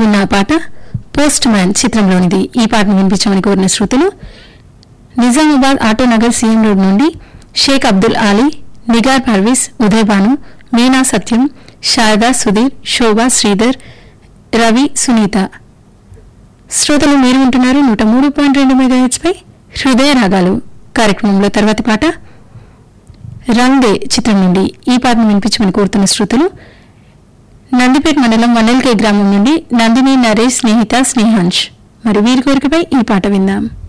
విన్న ఆ పాట పోస్ట్ మ్యాన్ చిత్రంలోనిది ఈ పాటను వినిపించమని కోరిన శ్రోతలు నిజామాబాద్ ఆటోనగర్ సీఎం రోడ్ నుండి షేక్ అబ్దుల్ ఆలీ నిగార్ పర్వీస్ ఉదయ్ భాను మీనా సత్యం శారదా సుధీర్ శోభ శ్రీధర్ రవి సునీత శ్రోతలు మీరు ఉంటున్నారు నూట మూడు పాయింట్ రెండు మెగాహెచ్ పై హృదయ రాగాలు కార్యక్రమంలో తర్వాతి పాట రంగే చిత్రం నుండి ఈ పాటను వినిపించమని కోరుతున్న శ్రోతలు నందిపేట మండలం వన్నెల్కే గ్రామం నుండి నందిని నరేష్ స్నేహిత స్నేహాంష్ మరి వీరి కోరికపై ఈ పాట విందాం